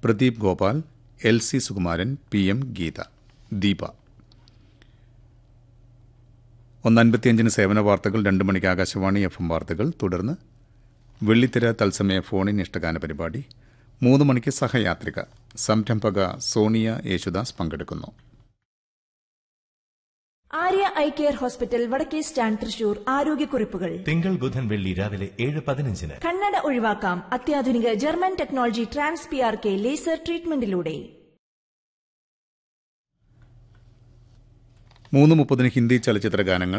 Pradeep Gopal L C Sukumaran P M Geetha Deepa ഒന്ന് അൻപത്തിയഞ്ചിന് സേവന വാർത്തകൾ രണ്ട് മണിക്ക് ആകാശവാണി എഫ് എം വാർത്തകൾ തുടർന്ന് വെള്ളിത്തിര തത്സമയ ഫോണിൻ ഇഷ്ടഗാന പരിപാടി മൂന്ന് മണിക്ക് സഹയാത്രിക സംരംഭക സോണിയ യേശുദാസ് പങ്കെടുക്കുന്നു ആര്യ ഐ കെയർ ഹോസ്പിറ്റൽ വടക്കേ സ്റ്റാൻഡ് തൃശൂർ ആരോഗ്യക്കുറിപ്പുകൾ തിങ്കൾ ബുധൻ വെള്ളി രാവിലെ ഏഴ് പതിനഞ്ചിന് കണ്ണട ഒഴിവാക്കാം അത്യാധുനിക German technology trans P R K laser ട്രീറ്റ്മെന്റിലൂടെ മൂന്ന് മുപ്പതിന് ഹിന്ദി ചലച്ചിത്ര ഗാനങ്ങൾ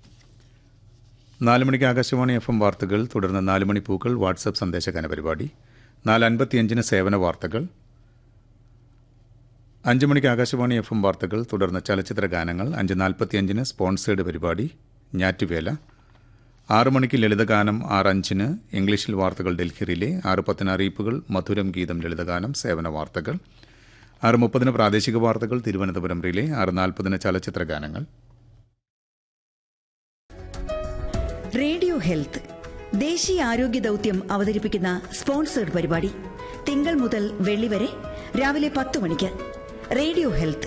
നാല് മണിക്ക് ആകാശവാണി എഫ് എം വാർത്തകൾ തുടർന്ന് നാല് മണി പൂക്കൾ വാട്സപ്പ് സന്ദേശഗാന പരിപാടി നാല് അൻപത്തിയഞ്ചിന് സേവന വാർത്തകൾ അഞ്ച് മണിക്ക് ആകാശവാണി എഫ് എം വാർത്തകൾ തുടർന്ന് ചലച്ചിത്ര ഗാനങ്ങൾ അഞ്ച് നാൽപ്പത്തിയഞ്ചിന് സ്പോൺസേഡ് പരിപാടി ഞാറ്റുവേല ആറ് മണിക്ക് ലളിതഗാനം ആറ് അഞ്ചിന് ഇംഗ്ലീഷിൽ വാർത്തകൾ ഡൽഹിയിലെ ആറ് പത്തിന് അറിയിപ്പുകൾ മധുരം ഗീതം ലളിതഗാനം സേവന വാർത്തകൾ ആറ് മുപ്പതിന് പ്രാദേശിക വാർത്തകൾ തിരുവനന്തപുരം റിലേ ആറ് നാൽപ്പതിന് ചലച്ചിത്ര ഗാനങ്ങൾ റേഡിയോ ഹെൽത്ത് ദേശീയ ആരോഗ്യ ദൗത്യം അവതരിപ്പിക്കുന്ന സ്പോൺസേഡ് പരിപാടി തിങ്കൾ മുതൽ വെള്ളി വരെ രാവിലെ പത്ത് മണിക്ക് റേഡിയോ ഹെൽത്ത്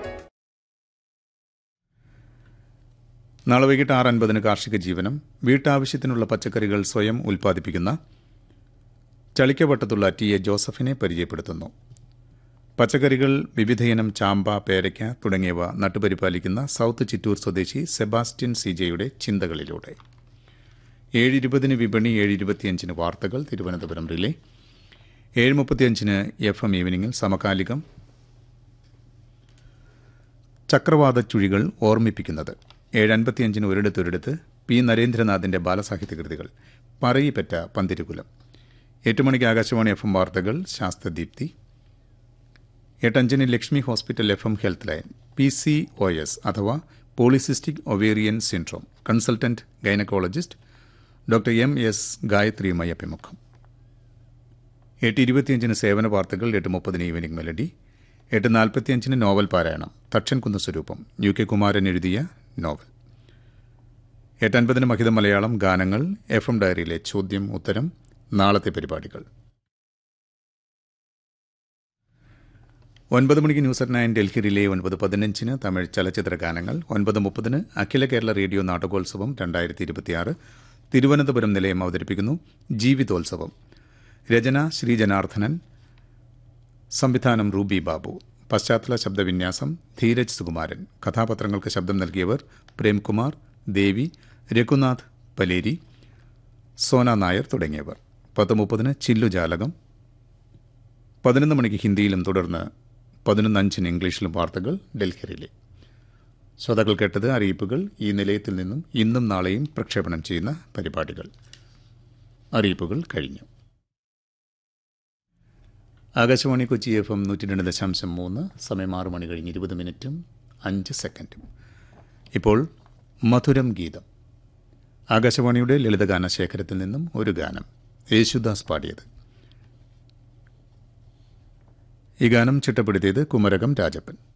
നാളെ വൈകിട്ട് ആറ് അൻപതിന് കാർഷിക ജീവനം വീട്ടാവശ്യത്തിനുള്ള പച്ചക്കറികൾ സ്വയം ഉൽപ്പാദിപ്പിക്കുന്ന ചളിക്കവട്ടത്തുള്ള ടി എ ജോസഫിനെ പരിചയപ്പെടുത്തുന്നു പച്ചക്കറികൾ വിവിധയിനം ചാമ്പ പേരയ്ക്ക തുടങ്ങിയവ നട്ടുപരിപാലിക്കുന്ന സൗത്ത് ചിറ്റൂർ സ്വദേശി സെബാസ്റ്റ്യൻ സിജയുടെ ചിന്തകളിലൂടെ ഏഴ് ഇരുപതിന് വിപണി ഏഴ് ഇരുപത്തിയഞ്ചിന് വാർത്തകൾ തിരുവനന്തപുരം റിലേ ഏഴ് മുപ്പത്തിയഞ്ചിന് എഫ് എം ഈവനിങ്ങിൽ സമകാലികം ചക്രവാത ചുഴികൾ ഓർമ്മിപ്പിക്കുന്നത് ഏഴ് അൻപത്തിയഞ്ചിന് ഒരിടത്തൊരിടത്ത് പി നരേന്ദ്രനാഥിന്റെ ബാലസാഹിത്യ കൃതികൾ പറയിപ്പറ്റ പന്തിരുകുലം എട്ട് മണിക്ക് ആകാശവാണി എഫ് എം വാർത്തകൾ ശാസ്ത്രദീപ്തി എട്ടഞ്ചിന് Lakshmi hospital F M health line P C O S അഥവാ polycystic ovarian syndrome consultant gynaecologist doctor M S ഗായത്രിയുമായി അഭിമുഖം എട്ട് ഇരുപത്തിയഞ്ചിന് സേവന വാർത്തകൾ എട്ട് മുപ്പതിന് ഈവനിംഗ് മെലഡി എട്ട് നാൽപ്പത്തിയഞ്ചിന് നോവൽ പാരായണം തക്ഷൻകുന്ന് സ്വരൂപം യു കെ കുമാരൻ എഴുതിയ നോവൽ എട്ട് അൻപതിന് മഹിത മലയാളം ഗാനങ്ങൾ എഫ് എം ഡയറിയിലെ ചോദ്യം ഉത്തരം നാളത്തെ പരിപാടികൾ ഒൻപത് മണിക്ക് news at nine Delhi relay ഒൻപത് പതിനഞ്ചിന് തമിഴ് ചലച്ചിത്ര ഗാനങ്ങൾ ഒൻപത് മുപ്പതിന് അഖില കേരള റേഡിയോ നാടകോത്സവം രണ്ടായിരത്തി ഇരുപത്തിയാറ് തിരുവനന്തപുരം നിലയം അവതരിപ്പിക്കുന്നു ജീവിതോത്സവം രചന ശ്രീ ജനാർദ്ദനൻ സംവിധാനം റൂബി ബാബു പശ്ചാത്തല ശബ്ദവിന്യാസം ധീരജ് സുകുമാരൻ കഥാപാത്രങ്ങൾക്ക് ശബ്ദം നൽകിയവർ പ്രേംകുമാർ ദേവി രഘുനാഥ് പലേരി സോന നായർ തുടങ്ങിയവർ പത്ത് മുപ്പതിന് ചില്ലുജാലകം പതിനൊന്ന് മണിക്ക് ഹിന്ദിയിലും തുടർന്ന് പതിനൊന്ന് അഞ്ചിന് ഇംഗ്ലീഷിലും വാർത്തകൾ ഡൽഹിയിലെ ശ്രോതാക്കൾ കേട്ടത് അറിയിപ്പുകൾ ഈ നിലയത്തിൽ നിന്നും ഇന്നും നാളെയും പ്രക്ഷേപണം ചെയ്യുന്ന പരിപാടികൾ അറിയിപ്പുകൾ കഴിഞ്ഞു ആകാശവാണി കൊച്ചി എഫ് എം നൂറ്റി രണ്ട് ദശാംശം മൂന്ന് സമയം ആറ് മണി കഴിഞ്ഞ് ഇരുപത് മിനിറ്റും അഞ്ച് സെക്കൻഡും ഇപ്പോൾ മധുരം ഗീതം ആകാശവാണിയുടെ ലളിതഗാന ശേഖരത്തിൽ നിന്നും ഒരു ഗാനം യേശുദാസ് പാടിയത് ഈ ഗാനം ചിട്ടപ്പെടുത്തിയത് കുമരകം രാജപ്പൻ